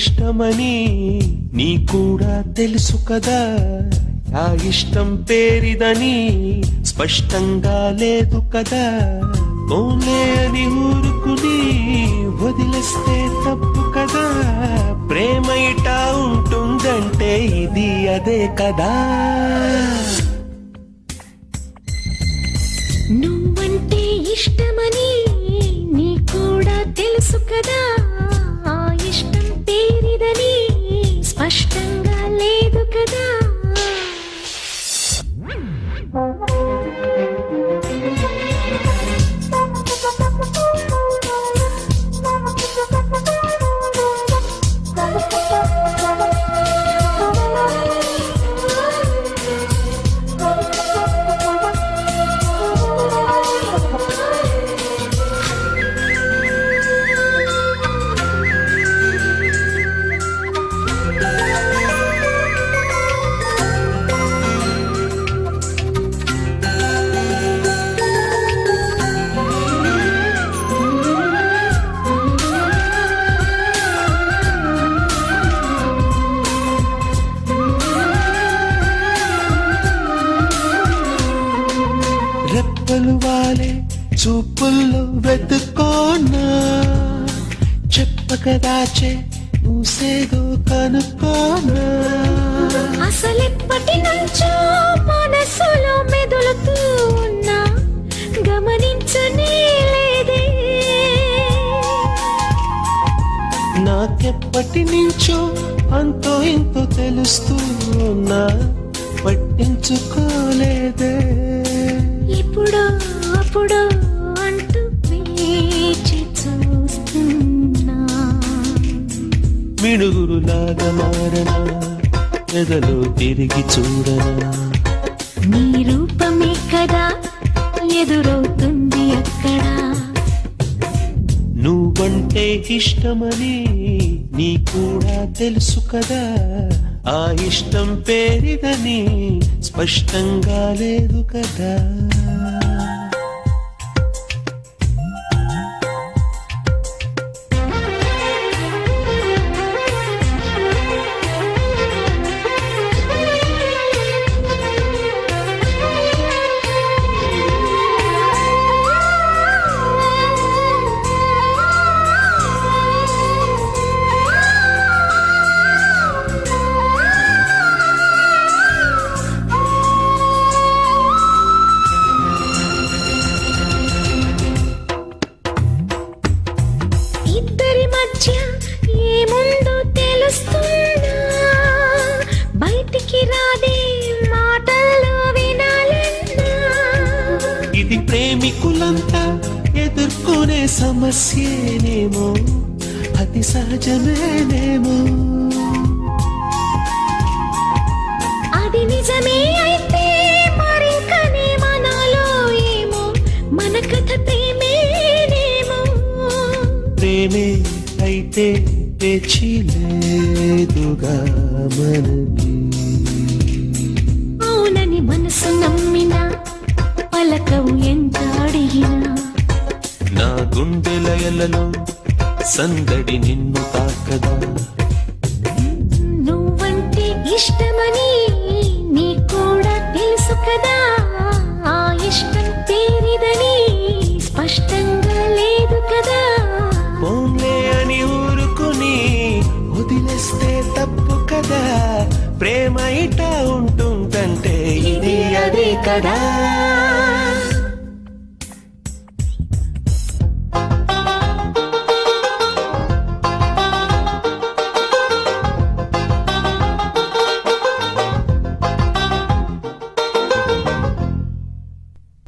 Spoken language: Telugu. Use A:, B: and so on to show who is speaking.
A: ఇష్టమని నీ కూడా తెలుసు కదా ఆ ఇష్టం పేరిదని స్పష్టంగా లేదు కదా ఓలే అని ఊరుకుని వదిలేస్తే తప్పు కదా ప్రేమ ఇటా ఉంటుందంటే ఇది అదే కదా
B: నువ్వంటే ఇష్టమని నీ కూడా తెలుసు కదా ఆ ఇష్టం పేరిదని స్పష్టంగా లేదు కదా
A: రెప్పలు వాలే చూపుల్లో వెతుకోనా చెప్పక దాచే ఊసేదో కనుకోనా
B: అసలెప్పటి నుంచో మనసులో మెదులుతూ ఉన్నా గమనించనే లేదే
A: నాకెప్పటి నుంచో అంతో ఇంతో తెలుస్తూ ఉన్నా పట్టించుకోలేదే
B: ఇప్పుడో అప్పుడో అంటూ వేచి చూస్తున్నా
A: మిడుగురులాగా మారనా ఎదలో తిరిగి చూడనా
B: నీ రూపమే కదా ఎదురవుతుంది అక్కడ
A: నువ్వంటే ఇష్టమని నీ కూడా తెలుసు కదా ఆ ఇష్టం పేరిదని స్పష్టంగా లేదు కదా
B: ఇద్దరి మధ్య ఏముందో తెలుస్తుందా బయటికి రాదే మాటల్లో వినాలన్నా
A: ఇది ప్రేమికులంతా ఎదుర్కొనే సమస్యేనేమో అతి సహజమేనేమో
B: అది నిజమే అయితే మరింకనే మనలో ఏమో మన కథ ప్రేమేనేమో
A: ప్రేమే అయితే పేచి లేదుగా మనకి
B: అవునని మనసు నమ్మిన పలకవు ఎంత అడిగినా
A: నా గుండెలయలలో సందడి నిన్ను తాకదా
B: నువ్వంటే ఇష్టమని నీ కూడా తెలుసు కదా ఆ ఇష్టం పేరిదని స్పష్టంగా లేదు కదా
A: పోన్లే అని ఊరుకుని వదిలేస్తే తప్పు కదా ప్రేమ ఇట ఉంటుందంటే ఇది అదే కదా